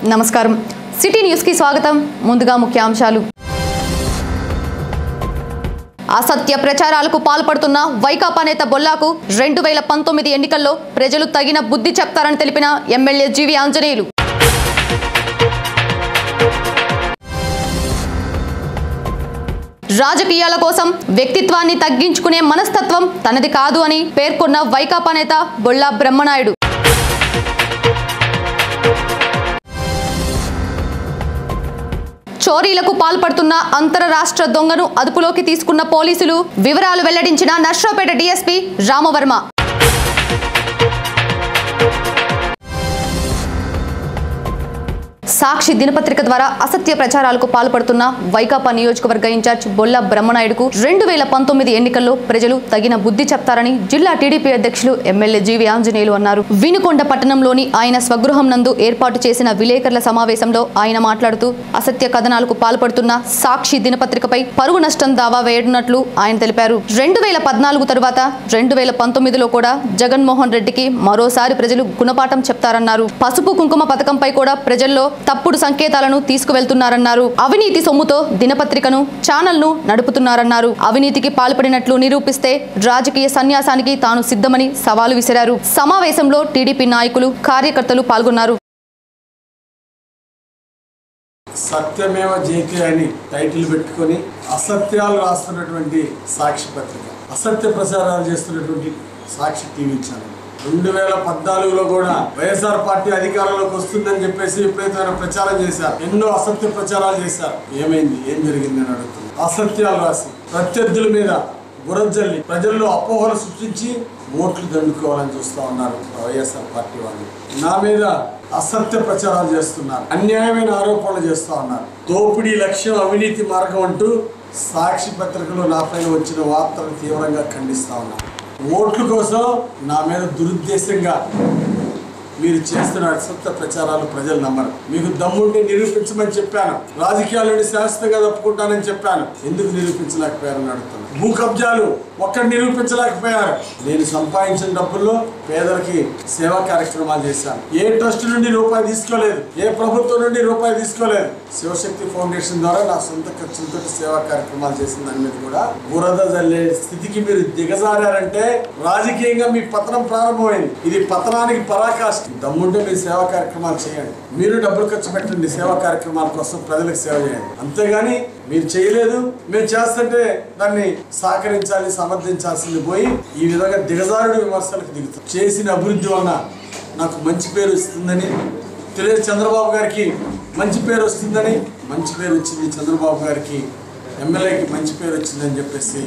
నమస్కారం సిటీ న్యూస్కి స్వాగతం ముందుగా ముఖ్యాంశాలు అసత్య ప్రచారాలకు పాల్పడుతున్న వైకాపా నేత బొల్లాకు రెండు వేల పంతొమ్మిది ఎన్నికల్లో ప్రజలు తగిన బుద్ధి చెప్తారని తెలిపిన ఎమ్మెల్యే జీవి ఆంజనేయులు రాజకీయాల కోసం వ్యక్తిత్వాన్ని తగ్గించుకునే మనస్తత్వం తనది కాదు అని పేర్కొన్న వైకాపా నేత బొల్లా బ్రహ్మనాయుడు చోరీలకు పాల్పడుతున్న అంతరరాష్ట్ర దొంగను అదుపులోకి తీసుకున్న పోలీసులు వివరాలు వెల్లడించిన నర్సరావుపేట డీఎస్పీ రామవర్మ సాక్షి దినపత్రిక ద్వారా అసత్య ప్రచారాలకు పాల్పడుతున్న వైకాపా నియోజకవర్గ ఇన్ఛార్జ్ బొల్ల బ్రహ్మనాయుడుకు రెండు వేల పంతొమ్మిది ఎన్నికల్లో ప్రజలు తగిన బుద్ధి చెప్తారని జిల్లా టీడీపీ అధ్యక్షులు ఎమ్మెల్యే జీవి ఆంజనేయులు అన్నారు వినుకొండ పట్టణంలోని ఆయన స్వగృహం నందు ఏర్పాటు చేసిన విలేకరుల సమావేశంలో ఆయన మాట్లాడుతూ అసత్య కథనాలకు పాల్పడుతున్న సాక్షి దినపత్రికపై పరువు నష్టం దావా వేయనున్నట్లు ఆయన తెలిపారు రెండు వేల పద్నాలుగు తరువాత రెండు వేల పంతొమ్మిదిలో కూడా జగన్మోహన్ రెడ్డికి మరోసారి ప్రజలు గుణపాఠం చెప్తారన్నారు పసుపు కుంకుమ పథకంపై కూడా ప్రజల్లో తప్పుడు సంకేతాలను తీసుకువెళ్తున్నారన్నారు అవినీతి సొమ్ముతో దినపత్రికను ఛానల్ను నడుపుతున్నారన్నారు అవినీతికి పాల్పడినట్లు నిరూపిస్తే రాజకీయ సన్యాసానికి తాను సిద్ధమని సవాలు విసిరారు సమావేశంలో టీడీపీ నాయకులు కార్యకర్తలు పాల్గొన్నారు సత్యమేవ జయతే అని టైటిల్ పెట్టుకొని అసత్యాలు రాస్తున్నటువంటి సాక్షి పత్రిక అసత్య ప్రచారాలు చేస్తున్నటువంటి సాక్షి టీవీ ఛానల్ రెండు వేల పద్నాలుగులో కూడా వైఎస్ఆర్ పార్టీ అధికారంలోకి వస్తుందని చెప్పేసి విపరీతమైన ప్రచారం చేశారు ఎన్నో అసత్య ప్రచారాలు చేశారు ఏమైంది ఏం జరిగింది అని అడుగుతుంది అసత్యాలు రాసి ప్రత్యర్థుల మీద బురజల్లి ప్రజల్లో అపోహలు సృష్టించి ఓట్లు దండుకోవాలని చూస్తా ఉన్నారు వైఎస్ఆర్ పార్టీ వాళ్ళు నా మీద అసత్య ప్రచారాలు చేస్తున్నారు అన్యాయమైన ఆరోపణలు చేస్తా ఉన్నారు దోపిడీ లక్ష్యం అవినీతి మార్గం అంటూ సాక్షి పత్రికలో నా పైన వచ్చిన వార్తలను తీవ్రంగా ఖండిస్తా ఉన్నారు ఓట్ల కోసం నా మీద దురుద్దేశంగా మీరు చేస్తున్న అసత్య ప్రచారాలు ప్రజలు నమ్మరు మీకు దమ్ముంటే నిరూపించమని చెప్పాను రాజకీయాలను శాశ్వతంగా తప్పుకుంటానని చెప్పాను ఎందుకు నిరూపించలేకపోయారని అడుగుతాను భూ కబ్జాలు ఒక్కటి నిరూపించలేకపోయారు నేను సంపాదించిన డబ్బుల్లో పేదలకి సేవా కార్యక్రమాలు చేశాను ఏ ట్రస్ట్ నుండి రూపాయి తీసుకోలేదు ఏ ప్రభుత్వం నుండి రూపాయి తీసుకోలేదు శివశక్తి ఫౌండేషన్ ద్వారా నా సొంత ఖర్చులతో సేవా కార్యక్రమాలు చేసిన దాని మీద కూడా బురద జల్లే స్థితికి మీరు దిగజారారంటే రాజకీయంగా మీ పతనం ప్రారంభమైంది ఇది పతనానికి పరాకాష్ఠ దమ్ముంటే మీరు సేవా కార్యక్రమాలు చేయండి మీరు డబ్బులు ఖర్చు పెట్టండి సేవా కార్యక్రమాల కోసం ప్రజలకు సేవ చేయండి అంతేగాని మీరు చేయలేదు మేము చేస్తుంటే దాన్ని సహకరించాలి సమర్థించాల్సింది పోయి ఈ విధంగా దిగజారుడు విమర్శలకు దిగుతాం చేసిన అభివృద్ధి వలన నాకు మంచి పేరు వస్తుందని తెలియదు చంద్రబాబు గారికి మంచి పేరు వస్తుందని మంచి పేరు వచ్చింది చంద్రబాబు గారికి ఎమ్మెల్యేకి మంచి పేరు వచ్చిందని చెప్పేసి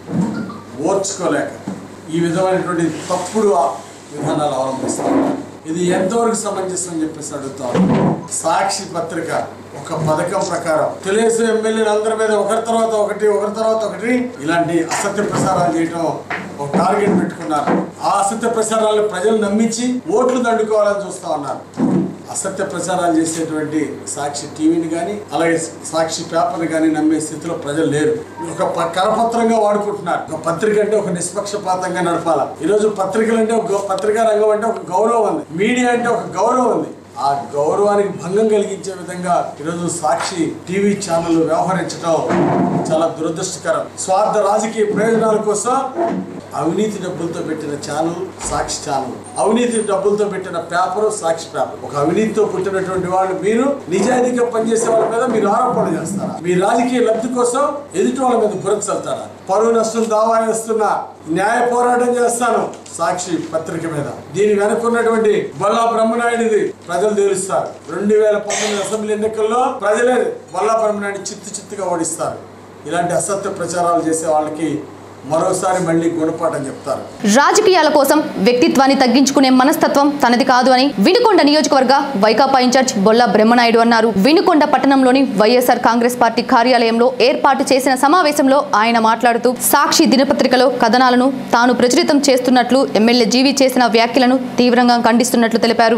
ఓర్చుకోలేక ఈ విధమైనటువంటి తప్పుడు విధానాలు అవలంబిస్తాం ఇది ఎంతవరకు సమంజసం అని చెప్పేసి అడుగుతాం సాక్షి పత్రిక ఒక పథకం ప్రకారం తెలుగుదేశం ఎమ్మెల్యేలు అందరి మీద ఒకరి తర్వాత ఒకటి ఒకరి తర్వాత ఒకటి ఇలాంటి అసత్య ప్రసారాలు చేయటం ఒక టార్గెట్ పెట్టుకున్నారు ఆ అసత్య ప్రసారాలను ప్రజలు నమ్మించి ఓట్లు దండుకోవాలని చూస్తా ఉన్నారు అసత్య ప్రచారాలు చేసేటువంటి సాక్షి టీవీని కానీ అలాగే సాక్షి పేపర్ని కానీ నమ్మే స్థితిలో ప్రజలు లేరు ఒక ప- కరపత్రంగా వాడుకుంటున్నారు ఒక పత్రిక అంటే ఒక నిష్పక్షపాతంగా నడపాల ఈరోజు పత్రికలు అంటే ఒక గౌ- పత్రికా రంగం అంటే ఒక గౌరవం ఉంది మీడియా అంటే ఒక గౌరవం ఉంది ఆ గౌరవానికి భంగం కలిగించే విధంగా ఈరోజు సాక్షి టీవీ ఛానల్ వ్యవహరించడం చాలా దురదృష్టకరం స్వార్థ రాజకీయ ప్రయోజనాల కోసం అవినీతి డబ్బులతో పెట్టిన ఛానల్ సాక్షి ఛానల్ అవినీతి డబ్బులతో పెట్టిన పేపర్ సాక్షి పేపర్ ఒక అవినీతితో పుట్టినటువంటి వాళ్ళు మీరు నిజాయితీగా పనిచేసే వాళ్ళ మీద మీరు ఆరోపణలు చేస్తారా మీ రాజకీయ లబ్ధి కోసం ఎదుటి వాళ్ళ మీద బురద చల్లుతారా పరువు నష్టం దావా వేస్తున్నా న్యాయ పోరాటం చేస్తాను సాక్షి పత్రిక మీద దీని వెనుకున్నటువంటి బల్లా బ్రహ్మనాయుడిది ప్రజలు తెలుస్తారు రెండు వేల పంతొమ్మిది అసెంబ్లీ ఎన్నికల్లో ప్రజలే బల్లా బ్రహ్మనాయుడు చిత్తు చిత్తుగా ఓడిస్తారు ఇలాంటి అసత్య ప్రచారాలు చేసే వాళ్ళకి మరోసారి మళ్ళీ గుణపాఠం చెప్తారు రాజకీయాల కోసం వ్యక్తిత్వాన్ని తగ్గించుకునే మనస్తత్వం తనది కాదు అని వినుకొండ నియోజకవర్గ వైకాపా ఇన్ఛార్జ్ బొల్ల బ్రహ్మనాయుడు అన్నారు వినుకొండ పట్టణంలోని వైఎస్ఆర్ కాంగ్రెస్ పార్టీ కార్యాలయంలో ఏర్పాటు చేసిన సమావేశంలో ఆయన మాట్లాడుతూ సాక్షి దినపత్రికలో కథనాలను తాను ప్రచురితం చేస్తున్నట్లు ఎమ్మెల్యే జీవి చేసిన వ్యాఖ్యలను తీవ్రంగా ఖండిస్తున్నట్లు తెలిపారు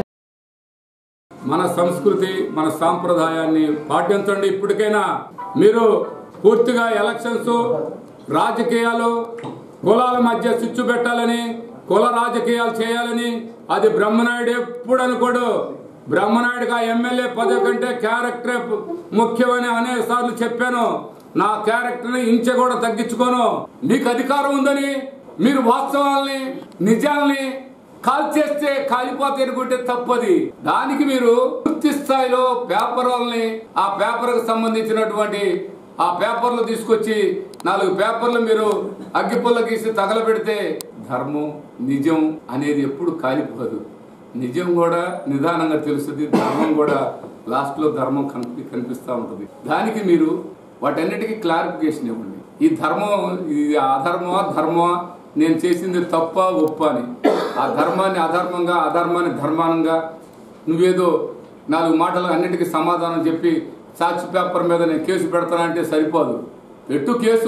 మన సంస్కృతి మన సాంప్రదాయాన్ని పాటించండి ఇప్పటికైనా మీరు పూర్తిగా ఎలక్షన్స్ రాజకీయాలు కులాల మధ్య చిచ్చు పెట్టాలని కుల రాజకీయాలు చేయాలని అది బ్రహ్మనాయుడు ఎప్పుడు అనుకోడు బ్రహ్మనాయుడుగా ఎమ్మెల్యే పదవి కంటే క్యారెక్టరే ముఖ్యమని అనేక సార్లు చెప్పాను నా క్యారెక్టర్ని ఇంచె కూడా తగ్గించుకోను మీకు అధికారం ఉందని మీరు వాస్తవాల్ని నిజాల్ని కాల్ చేస్తే కాలిపోతే అనుకుంటే తప్పది దానికి మీరు పూర్తి స్థాయిలో పేపర్ వాళ్ళని ఆ పేపర్కు సంబంధించినటువంటి ఆ పేపర్లు తీసుకొచ్చి నాలుగు పేపర్లు మీరు అగ్గిపుల్ల గీసి తగలబెడితే ధర్మం నిజం అనేది ఎప్పుడు కాలిపోదు నిజం కూడా నిదానంగా తెలుస్తుంది ధర్మం కూడా లాస్ట్ లో ధర్మం కనిపి కనిపిస్తూ ఉంటుంది దానికి మీరు వాటన్నిటికీ క్లారిఫికేషన్ ఇవ్వండి ఈ ధర్మం ఇది అధర్మమా ధర్మమా నేను చేసింది తప్ప ఒప్ప అని ఆ ధర్మాన్ని అధర్మంగా అధర్మాన్ని ధర్మానంగా నువ్వేదో నాలుగు మాటలు అన్నిటికీ సమాధానం చెప్పి సాక్షి పేపర్ మీద నేను కేసు పెడతానంటే సరిపోదు పెట్టు కేసు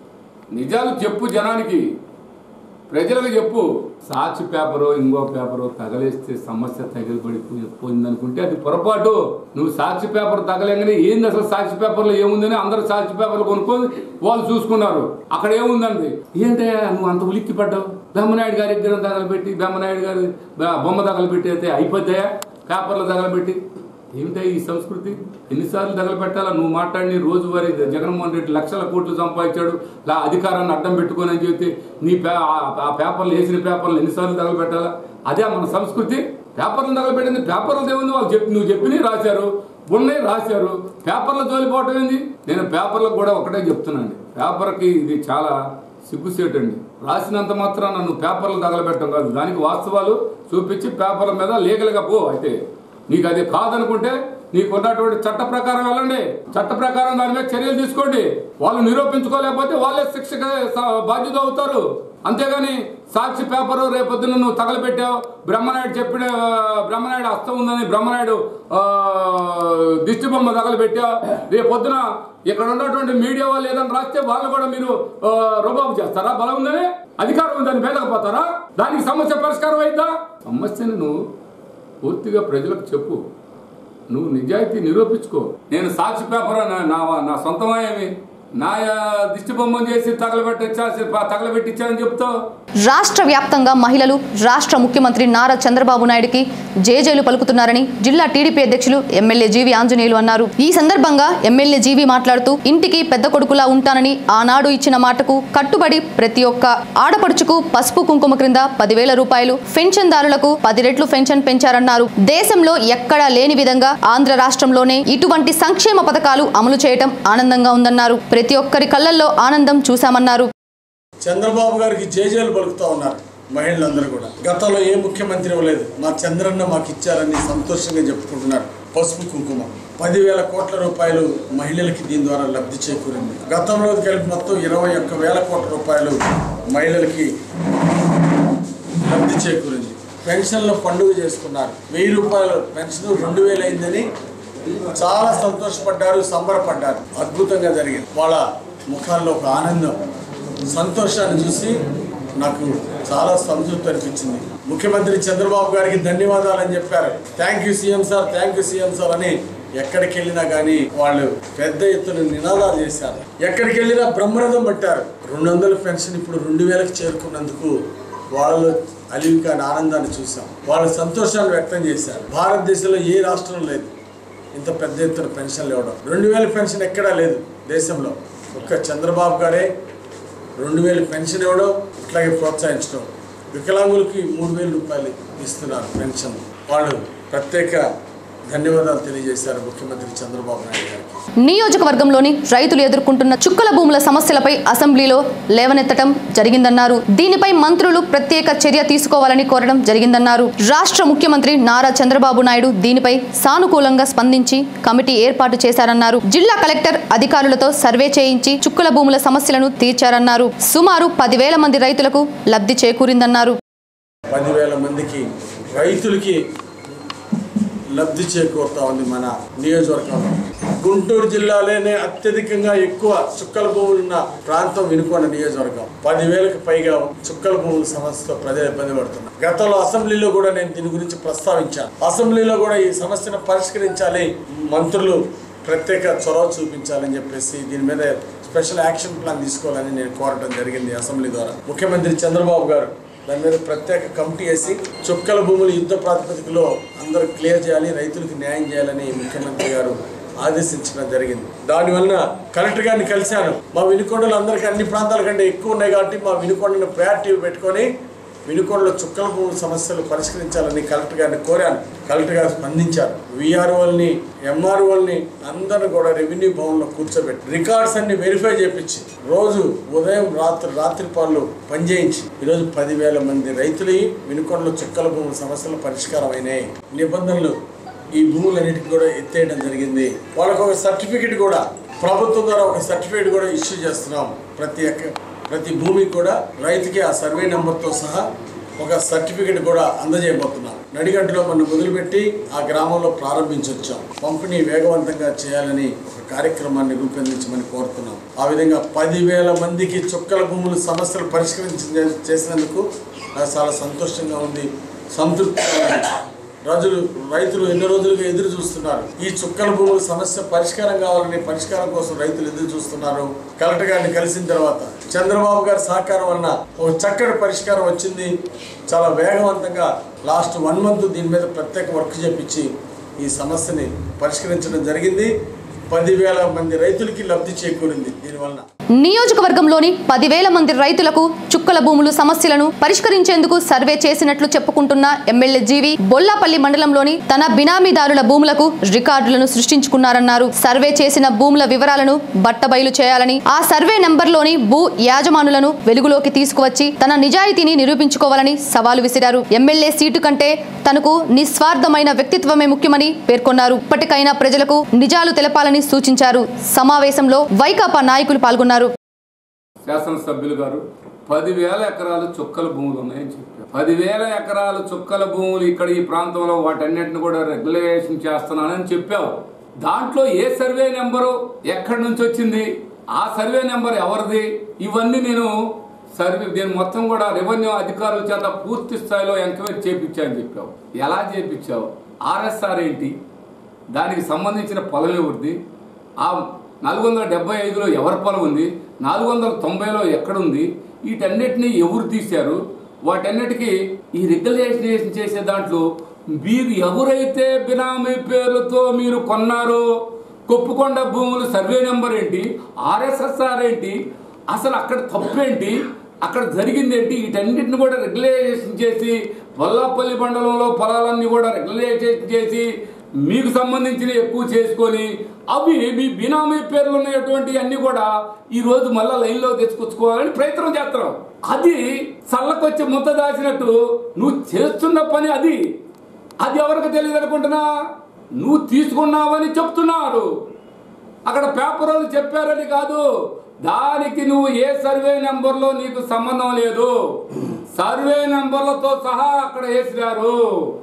నిజాలు చెప్పు జనానికి ప్రజలకు చెప్పు సాక్షి పేపరు ఇంకో పేపరు తగలేస్తే సమస్య తగిలిపడి పోయిందనుకుంటే అది పొరపాటు నువ్వు సాక్షి పేపర్ తగలేగానే ఏంది అసలు సాక్షి పేపర్లో ఏముందని అందరు సాక్షి పేపర్లు కొనుక్కొని వాళ్ళు చూసుకున్నారు అక్కడ ఏముందండి ఏంటయ్యా నువ్వు అంత ఉలిక్కి పడ్డావు బ్రహ్మనాయుడు గారి విగ్రహం తగలబెట్టి బ్రహ్మనాయుడు గారి బ- బొమ్మ తగలబెట్టి అయితే అయిపోతాయా పేపర్లు తగలబెట్టి ఏమిటా ఈ సంస్కృతి ఎన్నిసార్లు తగలబెట్టాలా నువ్వు మాట్లాడి రోజువారీ జగన్మోహన్ రెడ్డి లక్షల కోట్లు సంపాదించాడు లా అధికారాన్ని అడ్డం పెట్టుకొని అని చెప్తే నీ పే- ఆ- ఆ పేపర్లు వేసిన పేపర్లు ఎన్నిసార్లు తగలబెట్టాలా అదే మన సంస్కృతి పేపర్లు తగలబెట్టింది పేపర్లు దేవుంది వాళ్ళు చెప్పి నువ్వు చెప్పినవి రాశారు ఉన్నాయి రాశారు పేపర్లు తోలిపోవటం ఏంది నేను పేపర్లకు కూడా ఒకటే చెప్తున్నాను పేపర్కి ఇది చాలా సిగ్గుసేటండి రాసినంత మాత్రాన నువ్వు పేపర్లు తగలబెట్టడం కాదు దానికి వాస్తవాలు చూపించి పేపర్ల మీద లీగల్గా పో అయితే నీకు అది కాదనుకుంటే నీకు ఉన్నటువంటి చట్ట ప్రకారం వెళ్ళండి చట్ట ప్రకారం దాని మీద చర్యలు తీసుకోండి వాళ్ళు నిరూపించుకోలేకపోతే వాళ్ళే శిక్షకు స- బాధ్యత అవుతారు అంతేగాని సాక్షి పేపరు రేపొద్దున నువ్వు తగలబెట్టావు బ్రహ్మనాయుడు చెప్పిన బ్రహ్మనాయుడు హస్తం ఉందని బ్రహ్మనాయుడు ఆ, దిష్టి బొమ్మ తగలబెట్టావు రేపొద్దున ఇక్కడ ఉన్నటువంటి మీడియా వాళ్ళు ఏదైనా రాస్తే వాళ్ళు కూడా మీరు ఆ, రుబాబు చేస్తారా బలం ఉందని అధికారం ఉందని భేదకపోతారా దానికి సమస్య పరిష్కారం అయిద్దా సమస్యని నువ్వు పూర్తిగా ప్రజలకు చెప్పు నువ్వు నిజాయితీ నిరూపించుకో నేను సాక్షి పేపర్ నా నా- నా సొంతమేమి నా ఆ, దిష్టి బొమ్మను చేసి తగలబెట్టిచ్చా తగలబెట్టించానని చెప్తావు రాష్ట్ర వ్యాప్తంగా మహిళలు రాష్ట్ర ముఖ్యమంత్రి నారా చంద్రబాబు నాయుడుకి జేజేలు పలుకుతున్నారని జిల్లా టీడీపీ అధ్యక్షులు ఎమ్మెల్యే జీవి ఆంజనేయులు అన్నారు ఈ సందర్భంగా ఎమ్మెల్యే జీవి మాట్లాడుతూ ఇంటికి పెద్ద కొడుకులా ఉంటానని ఆనాడు ఇచ్చిన మాటకు కట్టుబడి ప్రతి ఒక్క ఆడపడుచుకు పసుపు కుంకుమ క్రింద పదివేల రూపాయలు పెన్షన్దారులకు పది రెట్లు పెన్షన్ పెంచారన్నారు దేశంలో ఎక్కడా లేని విధంగా ఆంధ్ర రాష్ట్రంలోనే ఇటువంటి సంక్షేమ పథకాలు అమలు చేయటం ఆనందంగా ఉందన్నారు ప్రతి ఒక్కరి కళ్ళల్లో ఆనందం చూశామన్నారు చంద్రబాబు గారికి జేజేలు పలుకుతా ఉన్నారు మహిళలందరూ కూడా గతంలో ఏ ముఖ్యమంత్రి ఇవ్వలేదు మా చంద్రన్న మాకు ఇచ్చారని సంతోషంగా చెప్పుకుంటున్నారు పసుపు కుంకుమ పదివేల కోట్ల రూపాయలు మహిళలకి దీని ద్వారా లబ్ధి చేకూరింది గతంలో కలిపి మొత్తం ఇరవై ఒక్క వేల కోట్ల రూపాయలు మహిళలకి లబ్ధి చేకూరింది పెన్షన్లో పండుగ చేసుకున్నారు వెయ్యి రూపాయలు పెన్షన్ రెండు వేలు అయిందని చాలా సంతోషపడ్డారు సంబరపడ్డారు అద్భుతంగా జరిగింది వాళ్ళ ముఖాల్లో ఒక ఆనందం సంతోషాన్ని చూసి నాకు చాలా సంతృప్తి అనిపించింది ముఖ్యమంత్రి చంద్రబాబు గారికి ధన్యవాదాలు అని చెప్పారు thank you CM sir thank you CM sir అని ఎక్కడికి వెళ్ళినా కానీ వాళ్ళు పెద్ద ఎత్తున నినాదాలు చేశారు ఎక్కడికి వెళ్ళినా బ్రహ్మరథం పట్టారు రెండు వందల పెన్షన్ ఇప్పుడు రెండు వేలకు చేరుకున్నందుకు వాళ్ళలో అలివి కాని ఆనందాన్ని చూసాం వాళ్ళ సంతోషాన్ని వ్యక్తం చేశారు భారతదేశంలో ఏ రాష్ట్రం లేదు ఇంత పెద్ద ఎత్తున పెన్షన్లు ఇవ్వడం రెండు వేల పెన్షన్ ఎక్కడా లేదు దేశంలో ఒక్క చంద్రబాబు గారే రెండు వేలు పెన్షన్ ఇవ్వడం ఇట్లాగే ప్రోత్సహించడం వికలాంగులకి మూడు వేల రూపాయలు ఇస్తున్నారు పెన్షన్ వాళ్ళు ప్రత్యేక ధన్యవాదాలు తెలియజేశారు ముఖ్యమంత్రి చంద్రబాబు నాయుడు గారికి నియోజకవర్గంలోని రైతులు ఎదుర్కొంటున్న చుక్కల భూముల సమస్యలపై అసెంబ్లీలో లేవనెత్తడం జరిగిందన్నారు దీనిపై మంత్రులు ప్రత్యేక చర్య తీసుకోవాలని కోరడం జరిగిందన్నారు రాష్ట్ర ముఖ్యమంత్రి నారా చంద్రబాబు నాయుడు దీనిపై సానుకూలంగా స్పందించి కమిటీ ఏర్పాటు చేశారన్నారు జిల్లా కలెక్టర్ అధికారులతో సర్వే చేయించి చుక్కల భూముల సమస్యలను తీర్చారన్నారు సుమారు పదివేల మంది రైతులకు లబ్ధి చేకూరిందన్నారు పదివేల మందికి రైతులకి లబ్ధి చేకూరుతా ఉంది మన నియోజకవర్గంలో గుంటూరు జిల్లాలోనే అత్యధికంగా ఎక్కువ చుక్కల భూములు ఉన్న ప్రాంతం వినుకొండ నియోజకవర్గం పదివేలకు పైగా చుక్కల భూముల సమస్యతో ప్రజలు ఇబ్బంది పడుతున్నారు గతంలో అసెంబ్లీలో కూడా నేను దీని గురించి ప్రస్తావించాను అసెంబ్లీలో కూడా ఈ సమస్యను పరిష్కరించాలి మంత్రులు ప్రత్యేక చొరవ చూపించాలని చెప్పేసి దీని మీద స్పెషల్ యాక్షన్ ప్లాన్ తీసుకోవాలని నేను కోరడం జరిగింది అసెంబ్లీ ద్వారా ముఖ్యమంత్రి చంద్రబాబు గారు దాని మీద ప్రత్యేక కమిటీ వేసి చుక్కల భూములు యుద్ధ ప్రాతిపదికలో అందరూ క్లియర్ చేయాలి రైతులకు న్యాయం చేయాలని ముఖ్యమంత్రి గారు ఆదేశించడం జరిగింది దానివలన కలెక్టర్ గారిని కలిశాను మా వినుకొండలు అందరికీ అన్ని ప్రాంతాల కంటే ఎక్కువ ఉన్నాయి కాబట్టి మా వినుకొండను ప్రయారిటీ పెట్టుకొని వినుకొండలో చుక్కల భూముల సమస్యలు పరిష్కరించాలని కలెక్టర్ గారిని కోరాను కలెక్టర్ గారు స్పందించారు విఆర్ఓల్ని ఎంఆర్ఓల్ని అందరిని కూడా రెవెన్యూ భవన్లో కూర్చోబెట్టి రికార్డ్స్ అన్ని వెరిఫై చేపించి రోజు ఉదయం రాత్రి రాత్రి పాలు పనిచేయించి ఈరోజు పదివేల మంది రైతులు వినుకొండలో చుక్కల భూముల సమస్యలు పరిష్కారం అయినాయి నిబంధనలు ఈ భూములన్నిటికీ కూడా ఎత్తేయడం జరిగింది వాళ్ళకు ఒక సర్టిఫికెట్ కూడా ప్రభుత్వం ద్వారా ఒక సర్టిఫికేట్ కూడా ఇష్యూ చేస్తున్నాం ప్రతి ఎక్క ప్రతి భూమికి కూడా రైతుకి ఆ సర్వే నెంబర్తో సహా ఒక సర్టిఫికెట్ కూడా అందజేయబోతున్నాం నడిగడ్డలో మనం మొదలుపెట్టి ఆ గ్రామంలో ప్రారంభించొచ్చాం పంపిణీ వేగవంతంగా చేయాలని ఒక కార్యక్రమాన్ని రూపొందించమని కోరుతున్నాం ఆ విధంగా పదివేల మందికి చుక్కల భూముల సమస్యలు పరిష్కరించి చేసినందుకు నాకు చాలా సంతోషంగా ఉంది సంతృప్తిగా ఉంది రాజులు రైతులు ఎన్నో రోజులుగా ఎదురు చూస్తున్నారు ఈ చుక్కల భూముల సమస్య పరిష్కారం కావాలని పరిష్కారం కోసం రైతులు ఎదురు చూస్తున్నారు కలెక్టర్ గారిని కలిసిన తర్వాత చంద్రబాబు గారి సహకారం వలన ఒక చక్కటి పరిష్కారం వచ్చింది చాలా వేగవంతంగా లాస్ట్ వన్ మంత్ దీని మీద ప్రత్యేక వర్క్ చేపించి ఈ సమస్యని పరిష్కరించడం జరిగింది పదివేల మంది రైతులకి లబ్ధి చేకూరింది దీనివలన నియోజకవర్గంలోని పదివేల మంది రైతులకు చుక్కల భూములు సమస్యలను పరిష్కరించేందుకు సర్వే చేసినట్లు చెప్పుకుంటున్న ఎమ్మెల్యే జీవి బొల్లాపల్లి మండలంలోని తన బినామీదారుల భూములకు రికార్డులను సృష్టించుకున్నారన్నారు సర్వే చేసిన భూముల వివరాలను బట్టబయలు చేయాలని ఆ సర్వే నెంబర్లోని భూ యాజమానులను వెలుగులోకి తీసుకువచ్చి తన నిజాయితీని నిరూపించుకోవాలని సవాలు విసిరారు ఎమ్మెల్యే సీటు కంటే తనకు నిస్వార్థమైన వ్యక్తిత్వమే ముఖ్యమని పేర్కొన్నారు ఇప్పటికైనా ప్రజలకు నిజాలు తెలపాలని సూచించారు సమావేశంలో వైకాపా నాయకులు పాల్గొన్నారు శాసనసభ్యులు గారు పదివేల ఎకరాలు చుక్కల భూములు ఉన్నాయని చెప్పారు పదివేల ఎకరాలు చుక్కల భూములు ఇక్కడ ఈ ప్రాంతంలో వాటన్నిటిని కూడా రెగ్యులేషన్ చేస్తున్నానని చెప్పావు దాంట్లో ఏ సర్వే నెంబరు ఎక్కడి నుంచి వచ్చింది ఆ సర్వే నెంబర్ ఎవరిది ఇవన్నీ నేను సర్వే దీని మొత్తం కూడా రెవెన్యూ అధికారుల చేత పూర్తి స్థాయిలో ఎంక్వైరీ చేపించాలని చెప్పావు ఎలా చేపించావు ఆర్ఎస్ఆర్ ఏంటి దానికి సంబంధించిన పొలం ఎవరిది ఆ నాలుగు వందల డెబ్బై ఐదులో ఎవరి పొలం ఉంది నాలుగు వందల తొంభైలో ఎక్కడుంది వీటన్నిటిని ఎవరు తీశారు వాటన్నిటికీ ఈ రెగ్యులేషన్ చేసే దాంట్లో మీరు ఎవరైతే బినామీ పేర్లతో మీరు కొన్నారో కొప్పుకొండ భూముల సర్వే నెంబర్ ఏంటి ఆర్ఎస్ఎస్ఆర్ ఏంటి అసలు అక్కడ తప్పేంటి అక్కడ జరిగింది ఏంటి వీటన్నిటిని కూడా రెగ్యులేషన్ చేసి వల్లాపల్లి మండలంలో పొలాలన్నీ కూడా రెగ్యులేషన్ చేసి మీకు సంబంధించిన ఎక్కువ చేసుకొని అవి మీ బినామీ పేర్లు ఉన్నటువంటి అన్ని కూడా ఈ రోజు మళ్ళా లైన్లో తెచ్చుకొచ్చుకోవాలని ప్రయత్నం చేస్తున్నాం అది చల్లకొచ్చి ముద్ద దాచినట్టు నువ్వు చేస్తున్న పని అది అది ఎవరికి తెలియదు అనుకుంటున్నా నువ్వు తీసుకున్నావని చెప్తున్నారు అక్కడ పేపర్ వాళ్ళు చెప్పారని కాదు దానికి నువ్వు ఏ సర్వే నెంబర్లో నీకు సంబంధం లేదు సర్వే నెంబర్లతో సహా అక్కడ వేసినారు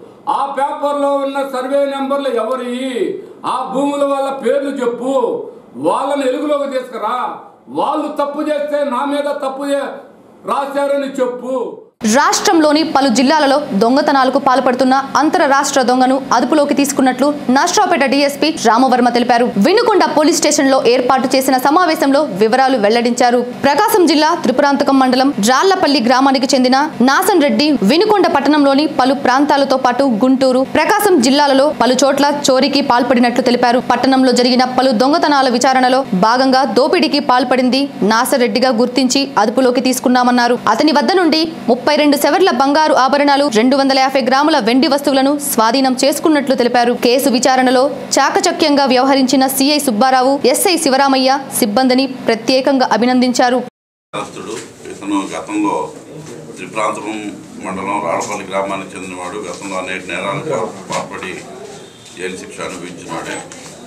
ఆ పేపర్లో ఉన్న సర్వే నెంబర్లు ఎవరి ఆ భూముల వాళ్ళ పేర్లు చెప్పు వాళ్ళని ఎలుగులోకి తీసుకురా వాళ్ళు తప్పు చేస్తే నా మీద తప్పు చే- రాశారని చెప్పు రాష్ట్రంలోని పలు జిల్లాలలో దొంగతనాలకు పాల్పడుతున్న అంతర రాష్ట్ర దొంగను అదుపులోకి తీసుకున్నట్లు నష్ట్రాపేట డీఎస్పీ రామవర్మ తెలిపారు వినుకొండ పోలీస్ స్టేషన్ లో ఏర్పాటు చేసిన సమావేశంలో వివరాలు వెల్లడించారు ప్రకాశం జిల్లా త్రిపురాంతకం మండలం రాళ్లపల్లి గ్రామానికి చెందిన నాసన్ రెడ్డి వినుకొండ పట్టణంలోని పలు ప్రాంతాలతో పాటు గుంటూరు ప్రకాశం జిల్లాలలో పలు చోట్ల చోరీకి పాల్పడినట్లు తెలిపారు పట్టణంలో జరిగిన పలు దొంగతనాల విచారణలో భాగంగా దోపిడీకి పాల్పడింది నాసరెడ్డిగా గుర్తించి అదుపులోకి తీసుకున్నామన్నారు అతని వద్ద నుండి ముప్పై రెండు సెవర్ల బంగారు ఆభరణాలు రెండు వందల యాభై గ్రాముల వెండి వస్తువులను స్వాధీనం చేసుకున్నట్లు తెలిపారు కేసు విచారణలో చాకచక్యంగా వ్యవహరించిన సిఐ సుబ్బారావు ఎస్ఐ శివరామయ్య సిబ్బందిని ప్రత్యేకంగా అభినందించారు నేరస్తుడు ఇతను గతంలో త్రిప్రాంతరం మండలం రాడపల్లి గ్రామానికి చెందినవాడు గతంలో అనేక నేరాలకు పాల్పడి జైలు శిక్ష అనుభవించినాడే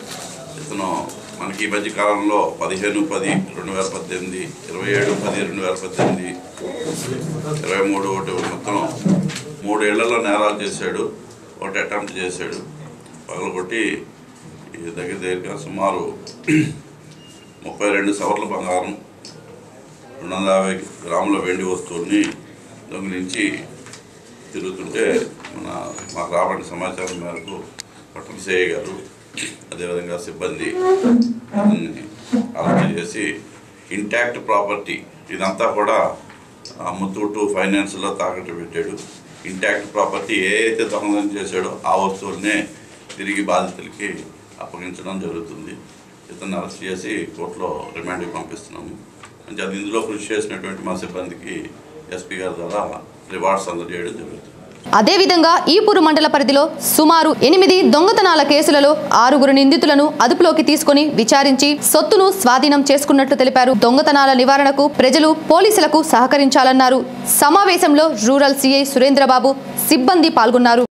ఇతను మనకి ఈ మధ్య కాలంలో పదిహేను పది రెండు వేల పద్దెనిమిది ఇరవై ఏడు పది రెండు వేల పద్దెనిమిది ఇరవై మూడు ఒకటి మొత్తం మూడేళ్లలో నేరాలు చేశాడు ఒకటి అటెంప్ట్ చేశాడు పగలగొట్టి ఈ దగ్గర దగ్గరగా సుమారు ముప్పై రెండు సవర్ల బంగారం రెండు వందల యాభై గ్రాముల వెండి వస్తువుల్ని దొంగిలించి తిరుగుతుంటే మన మాకు రాబడిన సమాచారం మేరకు పట్టణ సేయ గారు అదేవిధంగా సిబ్బంది అతన్ని అరెస్ట్ చేసి ఇంటాక్ట్ ప్రాపర్టీ ఇదంతా కూడా ఆ, ముత్తూటు ఫైనాన్స్లో తాకట్టు పెట్టాడు ఇంటాక్ట్ ప్రాపర్టీ ఏ అయితే దొంగతనం చేశాడో ఆ వస్తువులనే తిరిగి బాధితులకి అప్పగించడం జరుగుతుంది ఇతన్ని అరెస్ట్ చేసి కోర్టులో రిమాండ్కి పంపిస్తున్నాము అంటే అది ఇందులో కృషి చేసినటువంటి మా సిబ్బందికి ఎస్పీ గారి ద్వారా రివార్డ్స్ అందజేయడం జరుగుతుంది అదేవిధంగా ఈపూరు మండల పరిధిలో సుమారు ఎనిమిది దొంగతనాల కేసులలో ఆరుగురు నిందితులను అదుపులోకి తీసుకుని విచారించి సొత్తును స్వాధీనం చేసుకున్నట్లు తెలిపారు దొంగతనాల నివారణకు ప్రజలు పోలీసులకు సహకరించాలన్నారు సమావేశంలో రూరల్ సీఐ సురేంద్రబాబు సిబ్బంది పాల్గొన్నారు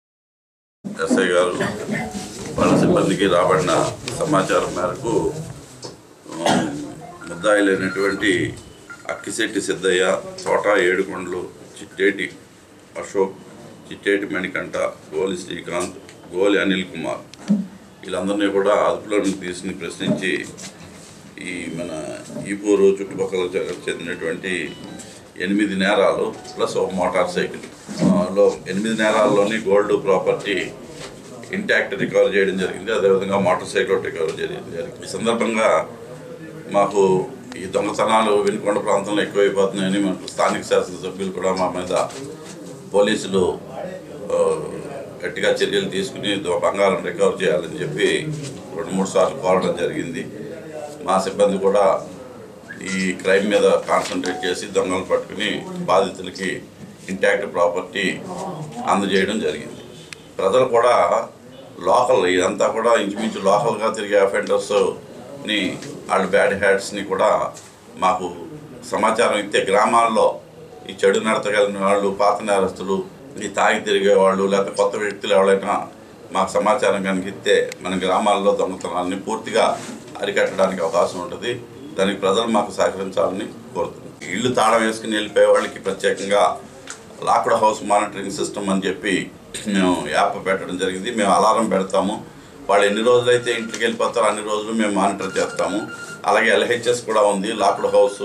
ఎస్ఐ గారు వాళ్ళ సిబ్బందికి రాబడిన సమాచారం మేరకు ఆ, ముద్దాయిలైనటువంటి అక్కిశెట్టి సిద్ధయ్య తోట ఏడుకొండలు చిట్టేటి అశోక్ చిట్టేటి మణికంఠ గోలి శ్రీకాంత్ గోలి అనిల్ కుమార్ వీళ్ళందరినీ కూడా అదుపులోకి తీసుకుని ప్రశ్నించి ఈ మన ఈపూరు చుట్టుపక్కల చె- చెందినటువంటి ఎనిమిది నేరాలు ప్లస్ ఒక మోటార్ సైకిల్ ఆ, లో ఎనిమిది నేరాల్లోని గోల్డ్ ప్రాపర్టీ ఇంటాక్ట్ రికవర్ చేయడం జరిగింది అదేవిధంగా మోటార్ సైకిల్ రికవర్ చేయడం జరిగింది ఈ సందర్భంగా మాకు ఈ దొంగతనాలు వెనుకొండ ప్రాంతంలో ఎక్కువైపోతున్నాయని మనకు స్థానిక శాసనసభ్యులు కూడా మా మీద పోలీసులు ఆ, గట్టిగా చర్యలు తీసుకుని దో- బంగారం రికవర్ చేయాలని చెప్పి రెండు మూడు సార్లు కోరడం జరిగింది మా సిబ్బంది కూడా ఈ క్రైమ్ మీద కాన్సన్ట్రేట్ చేసి దొంగలు పట్టుకుని బాధితులకి ఇంటాక్ట్ ప్రాపర్టీ అందజేయడం జరిగింది ప్రజలు కూడా లోకల్ ఇదంతా కూడా ఇంచుమించు లోకల్గా తిరిగే అఫెండర్స్ని వాళ్ళ బ్యాడ్ హ్యాట్స్ని కూడా మాకు సమాచారం ఇస్తే గ్రామాల్లో ఈ చెడు నడతగలిగిన వాళ్ళు పాత నేరస్తులు ఈ తాగి తిరిగే వాళ్ళు లేకపోతే కొత్త వ్యక్తులు ఎవరైనా మాకు సమాచారం కనుక ఇస్తే మన గ్రామాల్లో దొంగతనాలని పూర్తిగా అరికట్టడానికి అవకాశం ఉంటుంది దానికి ప్రజలు మాకు సహకరించాలని కోరుతున్నాం ఇల్లు తాళం వేసుకుని వెళ్ళిపోయే వాళ్ళకి ప్రత్యేకంగా లాక్డ్ హౌస్ మానిటరింగ్ సిస్టమ్ అని చెప్పి మేము యాప్ పెట్టడం జరిగింది మేము అలారం పెడతాము వాళ్ళు ఎన్ని రోజులు అయితే ఇంటికి వెళ్ళిపోతారో అన్ని రోజులు మేము మానిటర్ చేస్తాము అలాగే ఎల్హెచ్ఎస్ కూడా ఉంది లాక్డ్ హౌస్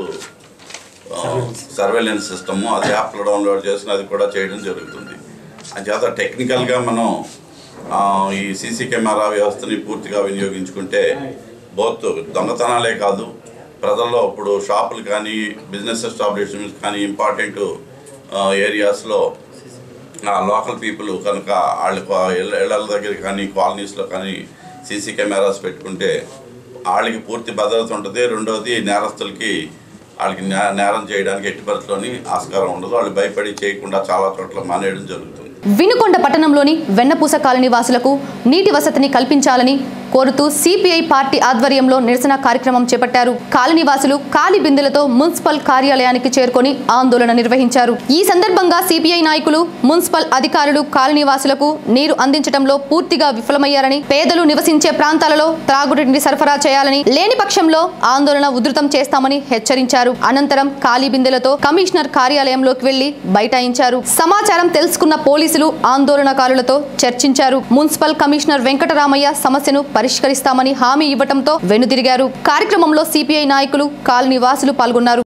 సర్వేలెన్స్ సిస్టమ్ అది యాప్లో డౌన్లోడ్ చేసుకుని అది కూడా చేయడం జరుగుతుంది అంచేత టెక్నికల్గా మనం ఆ, ఈ సీసీ కెమెరా వ్యవస్థని పూర్తిగా వినియోగించుకుంటే బోత్ దొంగతనాలే కాదు ప్రజల్లో ఇప్పుడు షాపులు కానీ బిజినెస్ ఎస్టాబ్లిష్మెంట్స్ కానీ ఇంపార్టెంట్ ఏరియాస్లో లోకల్ పీపుల్ కనుక వాళ్ళ ఇళ్ళ ఇళ్ళ దగ్గర కానీ కాలనీస్లో కానీ సీసీ కెమెరాస్ పెట్టుకుంటే వాళ్ళకి పూర్తి భద్రత ఉంటుంది రెండవది నేరస్తులకి వాళ్ళకి నే- నేరం చేయడానికి ఎట్టి పరిస్థితుల్లోని ఆస్కారం ఉండదు వాళ్ళు భయపడి చేయకుండా చాలా చోట్ల మానేయడం జరుగుతుంది వినుకొండ పట్టణంలోని వెన్నపూస కాలనీ వాసులకు నీటి వసతిని కల్పించాలని కోరుతూ సిపిఐ పార్టీ ఆధ్వర్యంలో నిరసన కార్యక్రమం చేపట్టారు కాలనీ వాసులు ఖాళీ బిందెలతో మున్సిపల్ కార్యాలయానికి చేరుకొని ఆందోళన నిర్వహించారు ఈ సందర్భంగా సిపిఐ నాయకులు మున్సిపల్ అధికారులు కాలనీ వాసులకు నీరు అందించడంలో పూర్తిగా విఫలమయ్యారని పేదలు నివసించే ప్రాంతాలలో త్రాగునీటిని సరఫరా చేయాలని లేని పక్షంలో ఆందోళన ఉధృతం చేస్తామని హెచ్చరించారు అనంతరం ఖాళీ బిందెలతో కమిషనర్ కార్యాలయంలోకి వెళ్లి బైఠాయించారు సమాచారం తెలుసుకున్న పోలీసులు ఆందోళనకారులతో చర్చించారు మున్సిపల్ కమిషనర్ వెంకటరామయ్య సమస్యను పరిష్కరిస్తామని హామీ ఇవ్వటంతో వెనుదిరిగారు కార్యక్రమంలో సిపిఐ నాయకులు కాలనీ వాసులు పాల్గొన్నారు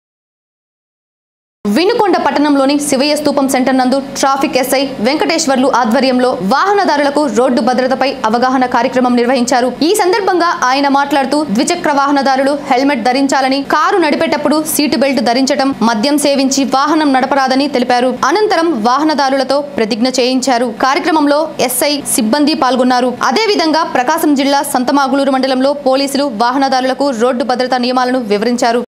వినుకొండ పట్టణంలోని శివయ్య స్తూపం సెంటర్ నందు ట్రాఫిక్ ఎస్ఐ వెంకటేశ్వర్లు ఆధ్వర్యంలో వాహనదారులకు రోడ్డు భద్రతపై అవగాహన కార్యక్రమం నిర్వహించారు ఈ సందర్భంగా ఆయన మాట్లాడుతూ ద్విచక్ర వాహనదారులు హెల్మెట్ ధరించాలని కారు నడిపేటప్పుడు సీటు బెల్ట్ ధరించడం మద్యం సేవించి వాహనం నడపరాదని తెలిపారు అనంతరం వాహనదారులతో ప్రతిజ్ఞ చేయించారు కార్యక్రమంలో ఎస్ఐ సిబ్బంది పాల్గొన్నారు అదేవిధంగా ప్రకాశం జిల్లా సంతమాగులూరు మండలంలో పోలీసులు వాహనదారులకు రోడ్డు భద్రతా నియమాలను వివరించారు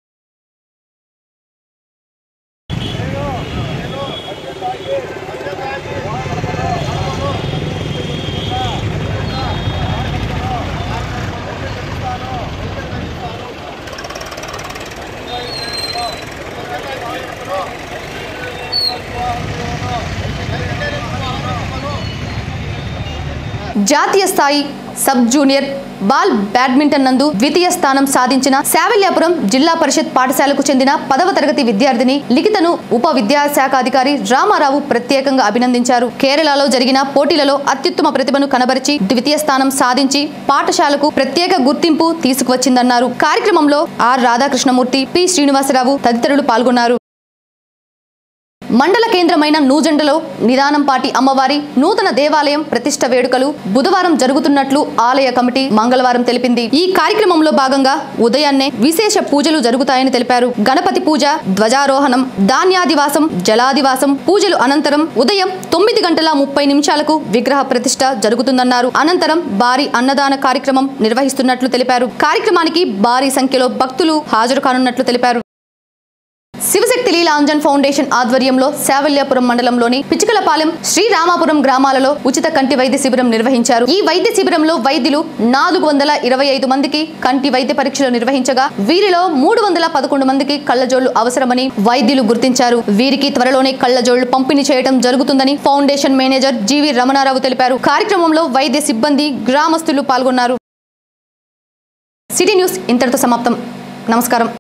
జాతీయ స్థాయి సబ్ జూనియర్ బాల్ బ్యాడ్మింటన్ నందు ద్వితీయ స్థానం సాధించిన శావల్యాపురం జిల్లా పరిషత్ పాఠశాలకు చెందిన పదవ తరగతి విద్యార్థిని లిఖితను ఉప విద్యాశాఖ అధికారి రామారావు ప్రత్యేకంగా అభినందించారు కేరళలో జరిగిన పోటీలలో అత్యుత్తమ ప్రతిభను కనబరిచి ద్వితీయ స్థానం సాధించి పాఠశాలకు ప్రత్యేక గుర్తింపు తీసుకువచ్చిందన్నారు కార్యక్రమంలో ఆర్ రాధాకృష్ణమూర్తి పి శ్రీనివాసరావు తదితరులు పాల్గొన్నారు మండల కేంద్రమైన నూజెండలో నిదానంపాటి అమ్మవారి నూతన దేవాలయం ప్రతిష్ట వేడుకలు బుధవారం జరుగుతున్నట్లు ఆలయ కమిటీ మంగళవారం తెలిపింది ఈ కార్యక్రమంలో భాగంగా ఉదయాన్నే విశేష పూజలు జరుగుతాయని తెలిపారు గణపతి పూజ ధ్వజారోహణం ధాన్యాదివాసం జలాదివాసం పూజలు అనంతరం ఉదయం తొమ్మిది గంటల ముప్పై నిమిషాలకు విగ్రహ ప్రతిష్ట జరుగుతుందన్నారు అనంతరం భారీ అన్నదాన కార్యక్రమం నిర్వహిస్తున్నట్లు తెలిపారు కార్యక్రమానికి భారీ సంఖ్యలో భక్తులు హాజరు కానున్నట్లు తెలిపారు శివశక్తి లీలాంజన్ ఫౌండేషన్ ఆధ్వర్యంలో శావల్యాపురం మండలంలోని పిచ్చికలపాలెం శ్రీరామాపురం గ్రామాలలో ఉచిత కంటి వైద్య శిబిరం నిర్వహించారు ఈ వైద్య శిబిరంలో వైద్యులు నాలుగు వందల ఇరవై ఐదు మందికి కంటి వైద్య పరీక్షలు నిర్వహించగా వీరిలో మూడు వందల పదకొండు మందికి కళ్ళజోళ్లు అవసరమని వైద్యులు గుర్తించారు వీరికి త్వరలోనే కళ్ళజోళ్లు పంపిణీ చేయడం జరుగుతుందని ఫౌండేషన్ మేనేజర్ జీవి రమణారావు తెలిపారు కార్యక్రమంలో వైద్య సిబ్బంది గ్రామస్తులు పాల్గొన్నారు సిటీ న్యూస్ ఇంతటితో సమాప్తం నమస్కారం